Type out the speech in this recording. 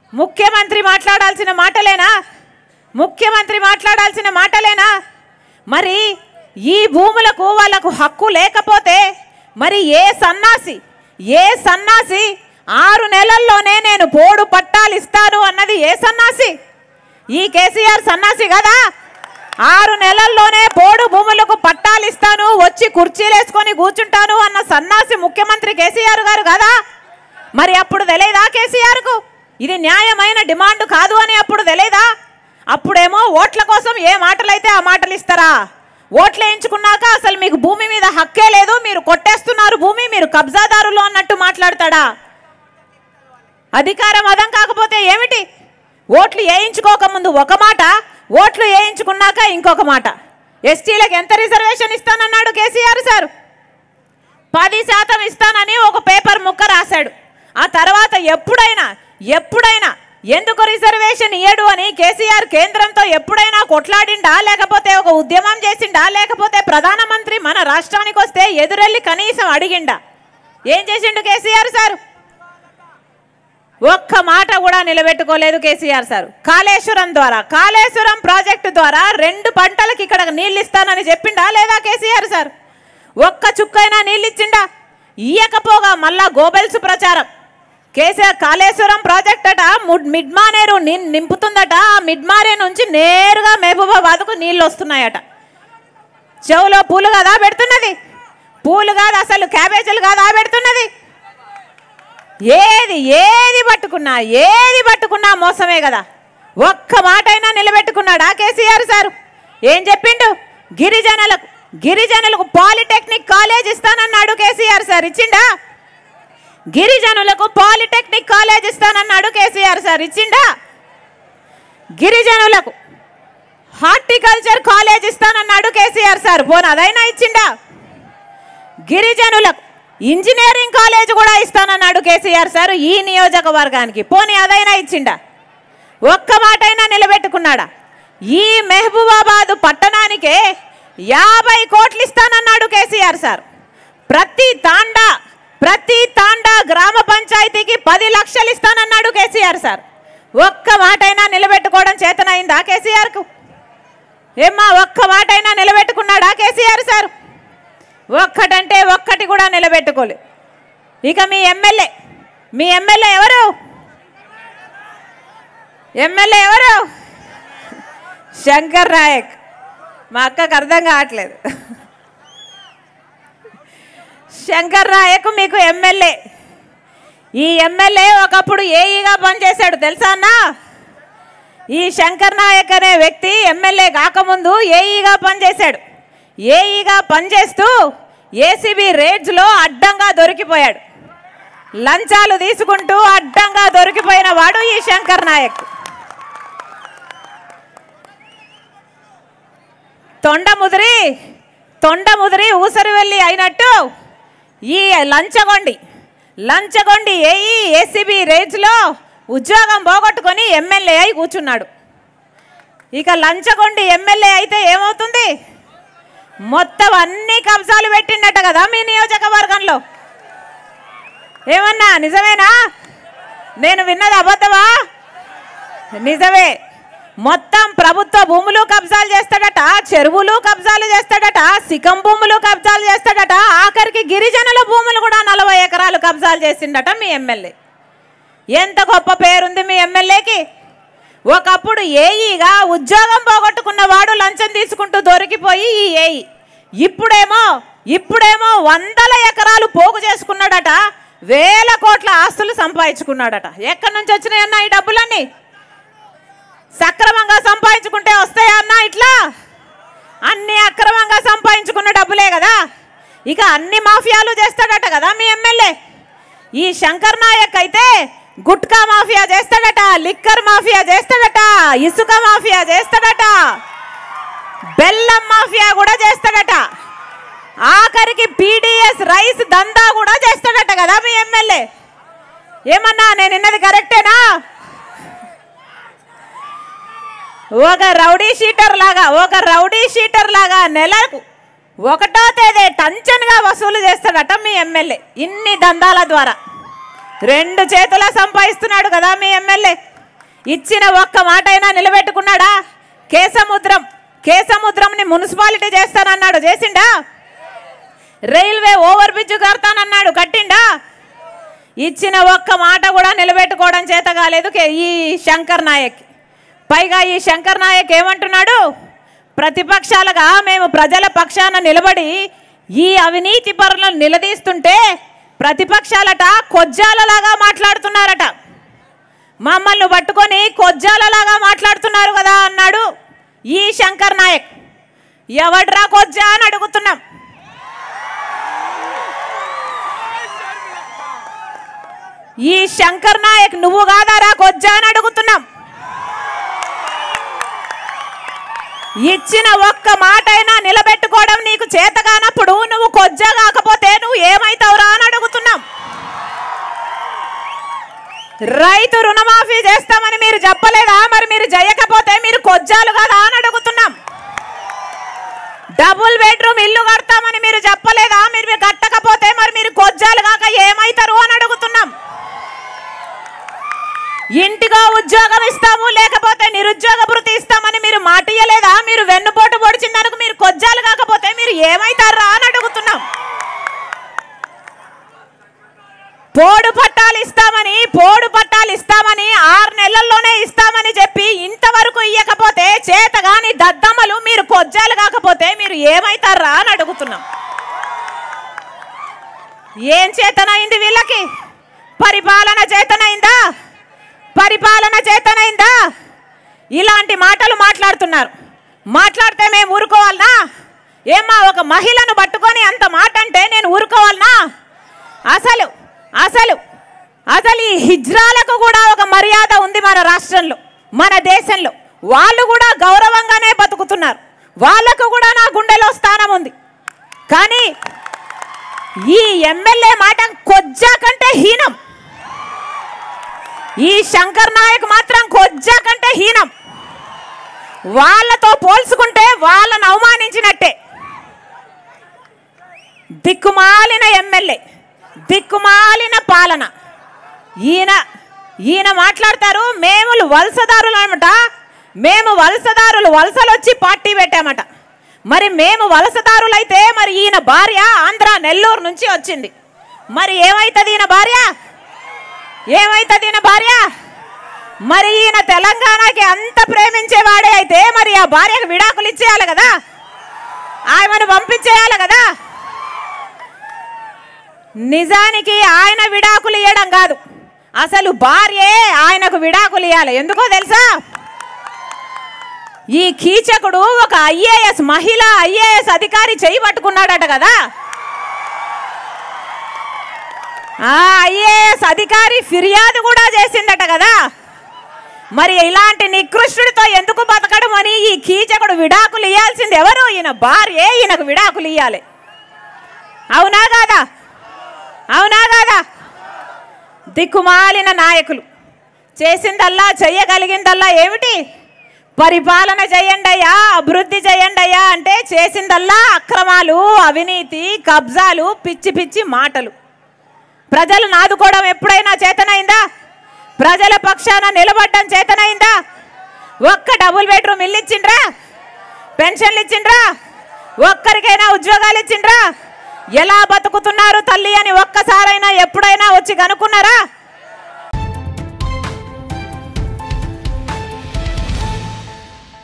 ముఖ్యమంత్రి మాట్లాడాల్సిన మాటలేనా ముఖ్యమంత్రి మాట్లాడాల్సిన మాటలేనా మరి ఈ భూములకు వాళ్ళకు హక్కు లేకపోతే మరి ఏ సన్నాసి ఏ సన్నాసి ఆరు నెలల్లోనే నేను పోడు పట్టాలు ఇస్తాను అన్నది ఏ సన్నాసి ఈ కేసీఆర్ సన్నాసి కదా ఆరు నెలల్లోనే పోడు భూములకు పట్టాలు ఇస్తాను వచ్చి కుర్చీలేసుకొని కూర్చుంటాను అన్న సన్నాసి ముఖ్యమంత్రి కేసీఆర్ గారు కదా మరి అప్పుడు తెలియదా కేసీఆర్కు ఇది న్యాయమైన డిమాండ్ కాదు అని అప్పుడు తెలియదా అప్పుడేమో ఓట్ల కోసం ఏ మాటలైతే ఆ మాటలు ఇస్తారా ఓట్లు వేయించుకున్నాక అసలు మీకు భూమి మీద హక్కే లేదు మీరు కొట్టేస్తున్నారు భూమి మీరు కబ్జాదారులు అన్నట్టు మాట్లాడతాడా అధికారం అదం కాకపోతే ఏమిటి ఓట్లు వేయించుకోకముందు ఒక మాట ఓట్లు వేయించుకున్నాక ఇంకొక మాట ఎస్టీలకు ఎంత రిజర్వేషన్ ఇస్తానన్నాడు కేసీఆర్ సార్ పది శాతం ఇస్తానని ఒక పేపర్ ముక్క రాశాడు ఆ తర్వాత ఎప్పుడైనా ఎప్పుడైనా ఎందుకు రిజర్వేషన్ ఇయ్యడు అని కేసీఆర్ కేంద్రంతో ఎప్పుడైనా కొట్లాడిండా లేకపోతే ఒక ఉద్యమం చేసిండా లేకపోతే ప్రధానమంత్రి మన రాష్ట్రానికి వస్తే ఎదురెళ్ళి కనీసం అడిగిండా ఏం చేసిండు కేసీఆర్ సార్ ఒక్క మాట కూడా నిలబెట్టుకోలేదు కేసీఆర్ సార్ కాళేశ్వరం ద్వారా కాళేశ్వరం ప్రాజెక్టు ద్వారా రెండు పంటలకు ఇక్కడ నీళ్ళు ఇస్తానని చెప్పిండా లేదా కేసీఆర్ సార్ ఒక్క చుక్కైనా నీళ్ళు ఇచ్చిండా ఇయ్యకపోగా మళ్ళా గోబెల్స్ ప్రచారం కేసీఆర్ కాళేశ్వరం ప్రాజెక్ట్ అట ముడ్- మిడ్ మానేరు ని- నింపుతుందట ఆ మిడ్ మానే నుంచి నేరుగా మహబూబాబాద్కు నీళ్ళు వస్తున్నాయట చెవులో పూలు కదా పెడుతున్నది పూలు కాదు అసలు క్యాబేజీలు కాదా పెడుతున్నది ఏది ఏది పట్టుకున్నా ఏది పట్టుకున్నా మోసమే కదా ఒక్క మాటైనా నిలబెట్టుకున్నాడా కేసీఆర్ సారు ఏం చెప్పిండు గిరిజనులకు గిరిజనులకు పాలిటెక్నిక్ కాలేజ్ ఇస్తానన్నాడు కేసీఆర్ సార్ ఇచ్చిండా గిరిజనులకు పాలిటెక్నిక్ కాలేజ్ ఇస్తానన్నాడు కేసీఆర్ సార్ ఇచ్చిండా గిరిజనులకు హార్టికల్చర్ కాలేజ్ ఇస్తానన్నాడు కేసీఆర్ సార్ పోను అదైనా ఇచ్చిండా గిరిజనులకు ఇంజనీరింగ్ కాలేజ్ కూడా ఇస్తానన్నాడు కేసీఆర్ సార్ ఈ నియోజకవర్గానికి పోనీ అదైనా ఇచ్చిండా ఒక్క మాటైనా నిలబెట్టుకున్నాడా ఈ మెహబూబాబాద్ పట్టణానికే యాభై కోట్లు ఇస్తానన్నాడు కేసీఆర్ సార్ ప్రతి తాండా ప్రతి తాండా గ్రామ పంచాయతీకి పది లక్షలు ఇస్తానన్నాడు కేసీఆర్ సార్ ఒక్క మాటైనా నిలబెట్టుకోవడం చేతనైందా కేసీఆర్కు ఏమ్మా ఒక్క మాటైనా నిలబెట్టుకున్నాడా కేసీఆర్ సార్ ఒక్కటంటే ఒక్కటి కూడా నిలబెట్టుకోలే ఇక మీ ఎమ్మెల్యే మీ ఎమ్మెల్యే ఎవరు ఎమ్మెల్యే ఎవరు శంకర్ నాయక్ మా అక్కకు అర్థం కావట్లేదు శంకర్ నాయక్ మీకు ఎమ్మెల్యే ఈ ఎమ్మెల్యే ఒకప్పుడు ఏఈగా పనిచేశాడు తెలుసా అన్నా ఈ శంకర్ నాయక్ అనే వ్యక్తి ఎమ్మెల్యే కాకముందు ఏఈగా పనిచేశాడు ఏఈగా పనిచేస్తూ ఏసీబీ రేడ్స్లో అడ్డంగా దొరికిపోయాడు లంచాలు తీసుకుంటూ అడ్డంగా దొరికిపోయిన వాడు ఈ శంకర్ నాయక్ తొండ ముదిరి తొండ ముదిరి ఊసరి వెళ్ళి అయినట్టు ఈ లంచగొండి లంచగొండి ఏఈ ఏసీబీ రేంజ్లో ఉద్యోగం పోగొట్టుకొని ఎమ్మెల్యే అయి కూర్చున్నాడు ఇక లంచగొండి ఎమ్మెల్యే అయితే ఏమవుతుంది మొత్తం అన్ని కబ్జాలు పెట్టిండట కదా మీ నియోజకవర్గంలో ఏమన్నా నిజమేనా నేను విన్నది అబద్ధమా నిజమే మొత్తం ప్రభుత్వ భూములు కబ్జాలు చేస్తాడట చెరువులు కబ్జాలు చేస్తాడట సికం భూములు కబ్జాలు చేస్తాడట ఆఖరికి గిరిజనుల భూములు కూడా నలభై ఎకరాలు కబ్జాలు చేసిండట మీ ఎమ్మెల్యే ఎంత గొప్ప పేరుంది మీ ఎమ్మెల్యేకి ఒకప్పుడు ఏఈగా ఉద్యోగం పోగొట్టుకున్న వాడు లంచం తీసుకుంటూ దొరికిపోయి ఈ ఏఈ ఇప్పుడేమో ఇప్పుడేమో వందల ఎకరాలు పోగు చేసుకున్నాడట వేల కోట్ల ఆస్తులు సంపాదించుకున్నాడట ఎక్కడి నుంచి వచ్చినాయన్న ఈ డబ్బులన్నీ సక్రమంగా సంపాదించుకుంటే వస్తాయా అన్న ఇట్లా అన్ని అక్రమంగా సంపాదించుకున్న డబ్బులే కదా ఇక అన్ని మాఫియాలు చేస్తాడట కదా మీ ఎమ్మెల్యే ఈ శంకర్ నాయక్ అయితే గుట్కా మాఫియా చేస్తాడట లిక్కర్ మాఫియా చేస్తాడట ఇసుక మాఫియా చేస్తాడట బెల్లం మాఫియా కూడా చేస్తాడట ఆఖరికి పీడిఎస్ రైస్ దందా కూడా చేస్తాడట కదా మీ ఎమ్మెల్యే ఏమన్నా నేను విన్నది కరెక్టేనా ఒక రౌడీ షీటర్ లాగా ఒక రౌడీ షీటర్ లాగా నెలకు ఒకటో తేదీ టంచన్గా వసూలు చేస్తాడట మీ ఎమ్మెల్యే ఇన్ని దందాల ద్వారా రెండు చేతుల సంపాదిస్తున్నాడు కదా మీ ఎమ్మెల్యే ఇచ్చిన ఒక్క మాట అయినా నిలబెట్టుకున్నాడా కేసముద్రం కేసముద్రంని మున్సిపాలిటీ చేస్తానన్నాడు చేసిండా రైల్వే ఓవర్ బ్రిడ్జ్ కడతానన్నాడు కట్టిండా ఇచ్చిన ఒక్క మాట కూడా నిలబెట్టుకోవడం చేత కాలేదు కే- ఈ శంకర్ నాయక్ పైగా ఈ శంకర్ నాయక్ ఏమంటున్నాడు ప్రతిపక్షాలుగా మేము ప్రజల పక్షాన నిలబడి ఈ అవినీతి పరులను నిలదీస్తుంటే ప్రతిపక్షాలట కొజ్జాలలాగా మాట్లాడుతున్నారట మమ్మల్ని పట్టుకొని కొజ్జాలలాగా మాట్లాడుతున్నారు కదా అన్నాడు ఈ శంకర్ నాయక్ ఎవడ్రా కొజ్జా అని అడుగుతున్నాం ఈ శంకర్ నాయక్ నువ్వు కాదారా కొజ్జా అని అడుగుతున్నాం ఇచ్చిన ఒక్క మాట అయినా నిలబెట్టుకోవడం నీకు చేత కానప్పుడు నువ్వు కొజ్జా కాకపోతే నువ్వు ఏమైతావురా అని అడుగుతున్నాం రైతు రుణమాఫీ చేస్తామని మీరు చెప్పలేదా మరి మీరు చేయకపోతే మీరు కొజ్జాలు కదా అని అడుగుతున్నాం డబుల్ బెడ్రూమ్ ఇల్లు కడతామని మీరు చెప్పలేదా మీరు మీరు కట్టకపోతే మరి మీరు కొజ్జాలు కాక ఏమైతారు అని అడుగుతున్నాం ఇంటిగా ఉద్యోగం ఇస్తాము లేకపోతే నిరుద్యోగ భృతి ఇస్తామని మీరు మాట ఇయ్యలేదా మీరు వెన్నుపోటు పొడిచిందనుకు మీరు కొజ్జాలు కాకపోతే మీరు ఏమైతారా అని అడుగుతున్నాం పోడు పట్టాలు ఇస్తామని పోడు పట్టాలు ఇస్తామని ఆరు నెలల్లోనే ఇస్తామని చెప్పి ఇంతవరకు ఇయ్యకపోతే చేతగాని దద్దమ్మలు మీరు కొజ్జాలు కాకపోతే మీరు ఏమైతారా అని అడుగుతున్నాం ఏం చేతనైంది వీళ్ళకి పరిపాలన చేతనైందా పరిపాలన చేతనైందా ఇలాంటి మాటలు మాట్లాడుతున్నారు మాట్లాడితే మేము ఊరుకోవాలనా ఏమ్మా ఒక మహిళను పట్టుకొని అంత మాట అంటే నేను ఊరుకోవాలనా అసలు అసలు అసలు ఈ హిజ్రాలకు కూడా ఒక మర్యాద ఉంది మన రాష్ట్రంలో మన దేశంలో వాళ్ళు కూడా గౌరవంగానే బతుకుతున్నారు వాళ్ళకు కూడా నా గుండెలో స్థానం ఉంది కానీ ఈ ఎమ్మెల్యే మాట కొజ్జా కంటే హీనం ఈ శంకర్ నాయక్ మాత్రం కొజ్జా కంటే హీనం వాళ్ళతో పోల్చుకుంటే వాళ్ళను అవమానించినట్టే దిక్కుమాలిన ఎమ్మెల్యే దిక్కుమాలిన పాలన ఈయన ఈయన మాట్లాడతారు మేము వలసదారులు అనమాట మేము వలసదారులు వలసలు వచ్చి పార్టీ పెట్టామట మరి మేము వలసదారులైతే మరి ఈయన భార్య ఆంధ్ర నెల్లూరు నుంచి వచ్చింది మరి ఏమైతుంది ఈయన భార్య ఏమైతుంది ఈయన భార్య మరి ఈయన తెలంగాణకి అంత ప్రేమించేవాడే అయితే మరి ఆ భార్యకు విడాకులు ఇచ్చేయాలి కదా ఆమెను పంపించేయాలి కదా నిజానికి ఆయన విడాకులు ఇవ్వడం కాదు అసలు భార్యే ఆయనకు విడాకులు ఇవ్వాలి ఎందుకో తెలుసా ఈ కీచకుడు ఒక ఐఏఎస్ మహిళ ఐఏఎస్ అధికారి చేయి పట్టుకున్నాడట కదా ఆ ఐఏఎస్ అధికారి ఫిర్యాదు కూడా చేసిందట కదా మరి ఇలాంటి నికృష్టుడితో ఎందుకు బతకడం అని ఈ కీచకుడు విడాకులు ఇవ్వాల్సింది ఎవరు ఈయన భార్యే ఈయనకు విడాకులు ఇవ్వాలి అవునా కాదా అవునా కాదా దిక్కుమాలిన నాయకులు చేసిందల్లా చెయ్యగలిగిందల్లా ఏమిటి పరిపాలన చేయండి అయ్యా అభివృద్ధి చేయండి అయ్యా అంటే చేసిందల్లా అక్రమాలు అవినీతి కబ్జాలు పిచ్చి పిచ్చి మాటలు ప్రజలు నాదుకోవడం ఎప్పుడైనా చేతనైందా ప్రజల పక్షాన నిలబడడం చేతనైందా ఒక్క డబుల్ బెడ్రూమ్ ఇల్లు ఇచ్చిండ్రా పెన్షన్లు ఇచ్చిండ్రా ఒక్కరికైనా ఉద్యోగాలు ఇచ్చిండ్రా ఎలా బతుకుతున్నారు తల్లి అని ఒక్కసారైనా ఎప్పుడైనా వచ్చి కనుక్కున్నారా